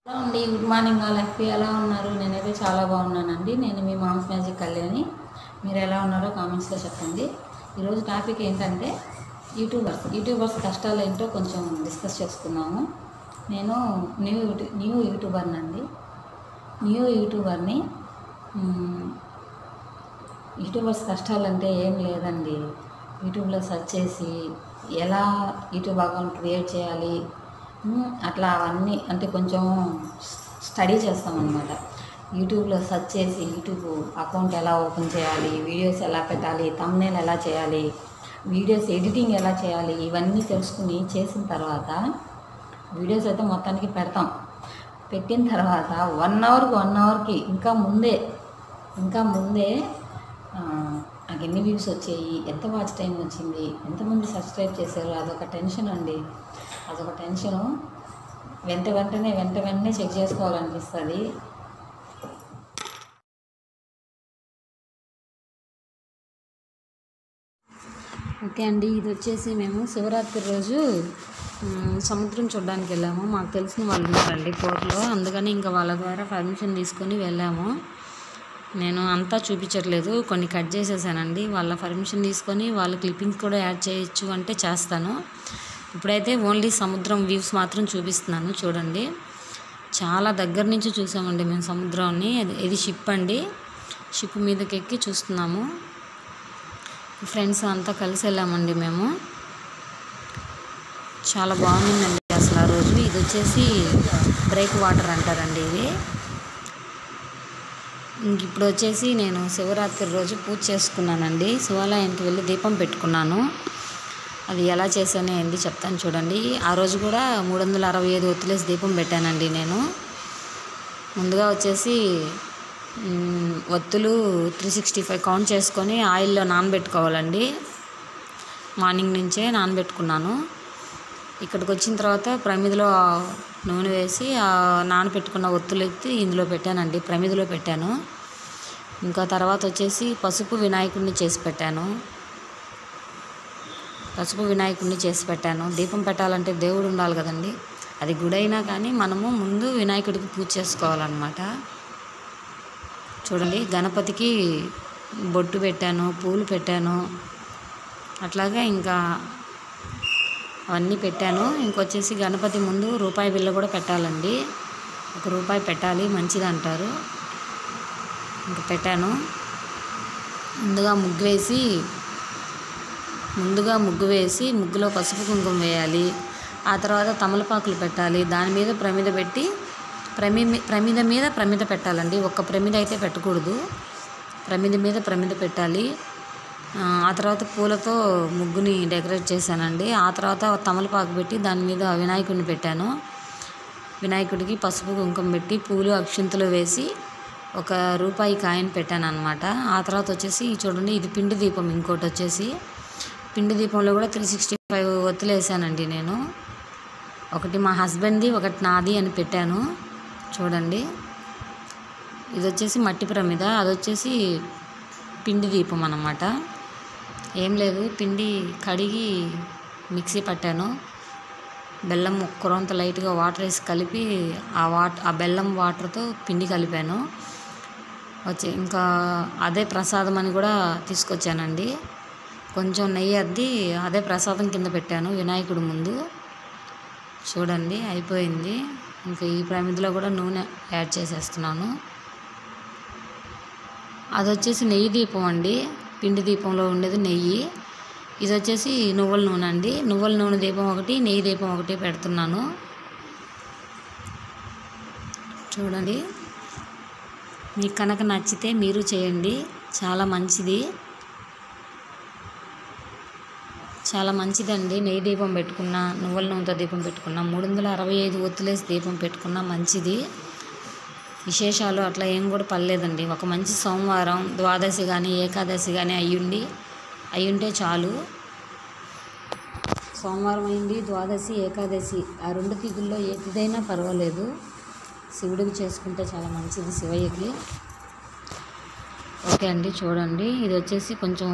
hello అండి good morning all FP ఎలా ఉన్నారు నేనైతే చాలా బాగున్నానండి నేను మీ మామ్స్ మ్యాజిక్ కళ్యాణి మీరు ఎలా ఉన్నారో కామెంట్స్లో చెప్పండి ఈరోజు టాపిక్ ఏంటంటే యూట్యూబర్స్ యూట్యూబర్స్ కష్టాలు ఏంటో కొంచెం డిస్కస్ చేసుకుందాము నేను న్యూ యూట్యూ న్యూ యూట్యూబర్ని అండి న్యూ యూట్యూబర్ని మ్మ్, యూట్యూబర్స్ కష్టాలు అంటే ఏం లేదండి యూట్యూబ్లో సెర్చ్ చేసి ఎలా యూట్యూబ్ అకౌంట్ క్రియేట్ చేయాలి ఉమ్, అట్లా అవన్నీ అంటే కొంచెం స్టడీ చేస్తామన్నమాట యూట్యూబ్లో సెర్చ్ చేసి యూట్యూబ్ అకౌంట్ ఎలా ఓపెన్ చేయాలి వీడియోస్ ఎలా పెట్టాలి తమ్నేల్ ఎలా చేయాలి వీడియోస్ ఎడిటింగ్ ఎలా చేయాలి ఇవన్నీ తెలుసుకుని చేసిన తర్వాత వీడియోస్ అయితే మొత్తానికి పెడతాం పెట్టిన తర్వాత వన్ అవర్కి వన్ అవర్కి ఇంకా ముందే ఇంకా ముందే ఆ, నాకు ఎన్ని వ్యూస్ వచ్చాయి ఎంత వాచ్ టైం వచ్చింది ఎంతమంది సబ్స్క్రైబ్ చేశారు అదొక టెన్షన్ అండి అదొక టెన్షను వెంట వెంటనే వెంట వెంటనే చెక్ చేసుకోవాలనిపిస్తుంది ఓకే అండి ఇది వచ్చేసి మేము శివరాత్రి రోజు మ్, సముద్రం చూడడానికి వెళ్ళాము మాకు తెలిసిన వాళ్ళు ఉన్నారండి పోర్లో అందుకని ఇంకా వాళ్ళ ద్వారా పర్మిషన్ తీసుకొని వెళ్ళాము నేను అంతా చూపించట్లేదు కొన్ని కట్ చేసేసానండి వాళ్ళ పర్మిషన్ తీసుకొని వాళ్ళ క్లిప్పింగ్స్ కూడా యాడ్ చేయొచ్చు అంటే చేస్తాను ఇప్పుడైతే ఓన్లీ సముద్రం వ్యూస్ మాత్రం చూపిస్తున్నాను చూడండి చాలా దగ్గర నుంచి చూసామండి మేము సముద్రాన్ని ఇది- ఇది షిప్ అండి షిప్ మీదకి ఎక్కి చూస్తున్నాము ఫ్రెండ్స్ అంతా కలిసి వెళ్ళామండి మేము చాలా బాగుందండి అసలు ఆ రోజు ఇది వచ్చేసి బ్రేక్ వాటర్ అంటారండి ఇది ఇంక ఇప్పుడు వచ్చేసి నేను శివరాత్రి రోజు పూజ చేసుకున్నానండి శివాలయానికి వెళ్ళి దీపం పెట్టుకున్నాను అది ఎలా చేశాను ఏంది చెప్తాను చూడండి ఆ రోజు కూడా మూడు వందల అరవై ఐదు ఒత్తులేసి దీపం పెట్టానండి నేను ముందుగా వచ్చేసి మ్, ఒత్తులు త్రీ సిక్స్టీ ఫైవ్ కౌంట్ చేసుకొని ఆయిల్లో నానబెట్టుకోవాలండి మార్నింగ్ నుంచే నానబెట్టుకున్నాను ఇక్కడికి వచ్చిన తర్వాత ప్రమిదిలో నూనె వేసి ఆ నానబెట్టుకున్న ఒత్తులు ఎత్తి ఇందులో పెట్టానండి ప్రమిదిలో పెట్టాను ఇంకా తర్వాత వచ్చేసి పసుపు వినాయకుడిని చేసి పెట్టాను పసుపు వినాయకుడిని చేసి పెట్టాను దీపం పెట్టాలంటే దేవుడు ఉండాలి కదండి అది గుడైనా కానీ మనము ముందు వినాయకుడికి పూజ చేసుకోవాలన్నమాట చూడండి గణపతికి బొట్టు పెట్టాను పూలు పెట్టాను అట్లాగే ఇంకా అవన్నీ పెట్టాను ఇంకొచ్చేసి గణపతి ముందు రూపాయి బిల్ల కూడా పెట్టాలండి ఒక రూపాయి పెట్టాలి మంచిది అంటారు ఇంకా పెట్టాను ముందుగా ముగ్గు వేసి ముందుగా ముగ్గు వేసి ముగ్గులో పసుపు కుంకుమ వేయాలి ఆ తర్వాత తమలపాకులు పెట్టాలి దాని మీద ప్రమిద పెట్టి ప్రమి ప్రమిద మీద ప్రమిద పెట్టాలండి ఒక్క ప్రమిద అయితే పెట్టకూడదు ప్రమిద మీద ప్రమిద పెట్టాలి ఆ, ఆ తర్వాత పూలతో ముగ్గుని డెకరేట్ చేశానండి ఆ తర్వాత తమలపాకు పెట్టి దాని మీద వినాయకుడిని పెట్టాను వినాయకుడికి పసుపు కుంకుమ పెట్టి పూలు అక్షింతలు వేసి ఒక రూపాయి కాయిన్ పెట్టాను అనమాట ఆ తర్వాత వచ్చేసి చూడండి ఇది పిండి దీపం ఇంకోటి వచ్చేసి పిండి దీపంలో కూడా త్రీ సిక్స్టీ ఫైవ్ ఒత్తులు వేసానండి నేను ఒకటి మా హస్బెండ్ది ఒకటి నాది అని పెట్టాను చూడండి ఇది వచ్చేసి మట్టి ప్రమిద అది వచ్చేసి పిండి దీపం అన్నమాట ఏం లేదు పిండి కడిగి మిక్సీ పట్టాను బెల్లం కురంత లైట్గా వాటర్ వేసి కలిపి ఆ వాట్ ఆ బెల్లం వాటర్తో పిండి కలిపాను వచ్చి ఇంకా అదే ప్రసాదం అని కూడా తీసుకొచ్చానండి కొంచెం నెయ్యి అద్ది అదే ప్రసాదం కింద పెట్టాను వినాయకుడి ముందు చూడండి అయిపోయింది ఇంకా ఈ ప్రమిదిలో కూడా నూనె యాడ్ చేసేస్తున్నాను అది వచ్చేసి నెయ్యి దీపం అండి పిండి దీపంలో ఉండేది నెయ్యి ఇది వచ్చేసి నువ్వుల నూనె అండి నువ్వుల నూనె దీపం ఒకటి నెయ్యి దీపం ఒకటి పెడుతున్నాను చూడండి మీకు కనుక నచ్చితే మీరు చేయండి చాలా మంచిది చాలా మంచిదండి నెయ్యి దీపం పెట్టుకున్నా నువ్వుల నూనెతో దీపం పెట్టుకున్నా మూడు వందల అరవై ఐదు ఒత్తులేసి దీపం పెట్టుకున్నా మంచిది విశేషాలు అట్లా ఏం కూడా పర్లేదండి ఒక మంచి సోమవారం ద్వాదశి కానీ ఏకాదశి కానీ అయ్యుండి అయ్యుంటే చాలు సోమవారం అయింది ద్వాదశి ఏకాదశి ఆ రెండు తిథుల్లో ఏ తిథైనా పర్వాలేదు శివుడికి చేసుకుంటే చాలా మంచిది శివయ్యకి ఓకే అండి చూడండి ఇది వచ్చేసి కొంచెం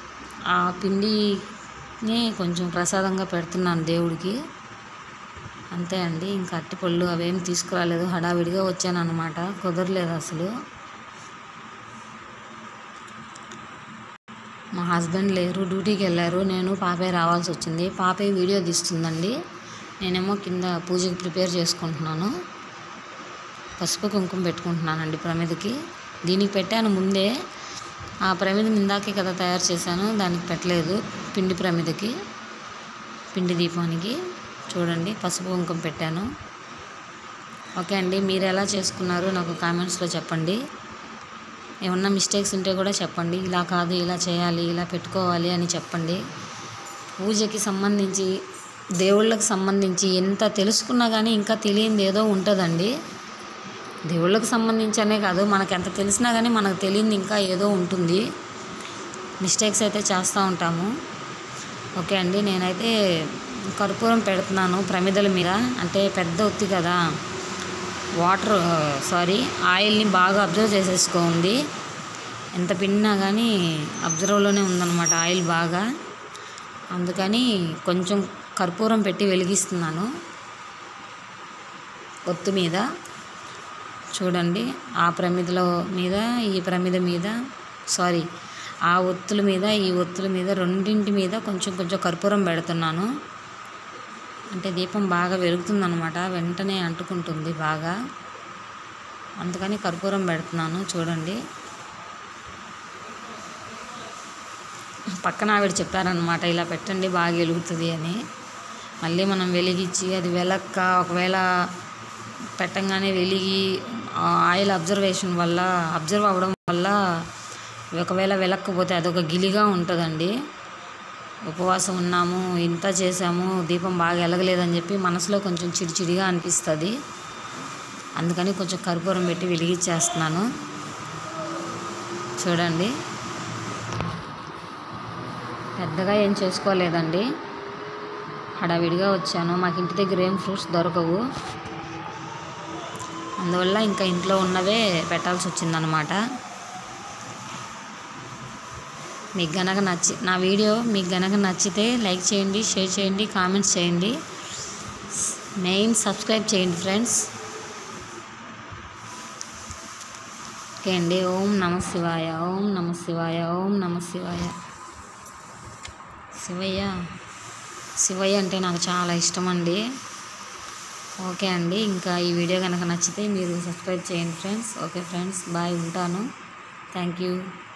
ఆ పిండిని కొంచెం ప్రసాదంగా పెడుతున్నాను దేవుడికి అంతే అండి ఇంకా అరటిపళ్ళు అవేం తీసుకురాలేదు హడావిడిగా వచ్చాను అనమాట కుదరలేదు అసలు మా హస్బెండ్ లేరు డ్యూటీకి వెళ్ళారు నేను పాపే రావాల్సి వచ్చింది పాపే వీడియో తీస్తుందండి నేనేమో కింద పూజకి ప్రిపేర్ చేసుకుంటున్నాను పసుపు కుంకుమ పెట్టుకుంటున్నానండి ప్రమిదకి దీనికి పెట్టాను ముందే ఆ ప్రమిద ఇందాకే కదా తయారు చేశాను దానికి పెట్టలేదు పిండి ప్రమిదకి పిండి దీపానికి చూడండి పసుపు కుంకుమ పెట్టాను ఓకే అండి మీరు ఎలా చేసుకున్నారు నాకు కామెంట్స్లో చెప్పండి ఏమన్నా మిస్టేక్స్ ఉంటే కూడా చెప్పండి ఇలా కాదు ఇలా చేయాలి ఇలా పెట్టుకోవాలి అని చెప్పండి పూజకి సంబంధించి దేవుళ్ళకి సంబంధించి ఎంత తెలుసుకున్నా కానీ ఇంకా తెలియంది ఏదో ఉంటుందండి దేవుళ్ళకి సంబంధించి అనే కాదు మనకు ఎంత తెలిసినా కానీ మనకు తెలియంది ఇంకా ఏదో ఉంటుంది మిస్టేక్స్ అయితే చేస్తూ ఉంటాము ఓకే అండి నేనైతే కర్పూరం పెడుతున్నాను ప్రమిదల మీద అంటే పెద్ద ఒత్తి కదా వాటర్ సారీ ఆయిల్ని బాగా అబ్జర్వ్ చేసేసుకోండి ఎంత పిండినా కానీ అబ్జర్వ్లోనే ఉందన్నమాట ఆయిల్ బాగా అందుకని కొంచెం కర్పూరం పెట్టి వెలిగిస్తున్నాను ఒత్తు మీద చూడండి ఆ ప్రమిదలో మీద ఈ ప్రమిద మీద సారీ ఆ ఒత్తుల మీద ఈ ఒత్తుల మీద రెండింటి మీద కొంచెం కొంచెం కర్పూరం పెడుతున్నాను అంటే దీపం బాగా వెలుగుతుందనమాట వెంటనే అంటుకుంటుంది బాగా అందుకని కర్పూరం పెడుతున్నాను చూడండి పక్కన ఆవిడ చెప్పారనమాట ఇలా పెట్టండి బాగా వెలుగుతుంది అని మళ్ళీ మనం వెలిగించి అది వెలక్క ఒకవేళ పెట్టంగానే వెలిగి ఆ ఆయిల్ అబ్జర్వేషన్ వల్ల అబ్జర్వ్ అవ్వడం వల్ల ఒకవేళ వెలక్కపోతే అదొక గిలిగా ఉంటుందండి ఉపవాసం ఉన్నాము ఇంత చేసాము దీపం బాగా వెలగలేదని చెప్పి మనసులో కొంచెం చిడిచిడిగా అనిపిస్తుంది అందుకని కొంచెం కర్పూరం పెట్టి వెలిగించేస్తున్నాను చూడండి పెద్దగా ఏం చేసుకోలేదండి హడావిడిగా వచ్చాను మాకు ఇంటి దగ్గర ఏం ఫ్రూట్స్ దొరకవు అందువల్ల ఇంకా ఇంట్లో ఉన్నవే పెట్టాల్సి వచ్చిందనమాట మీకు గనక నచ్చి నా వీడియో మీకు గనక నచ్చితే లైక్ చేయండి షేర్ చేయండి కామెంట్స్ చేయండి మెయిన్ సబ్స్క్రైబ్ చేయండి ఫ్రెండ్స్ ఓకే అండి ఓం నమ శివాయ ఓం నమ శివాయ ఓం నమ శివాయ శివయ్య శివయ్య అంటే నాకు చాలా ఇష్టం అండి ఓకే అండి ఇంకా ఈ వీడియో కనుక నచ్చితే మీరు సబ్స్క్రైబ్ చేయండి ఫ్రెండ్స్ ఓకే ఫ్రెండ్స్ బాయ్ ఉంటాను థ్యాంక్ యూ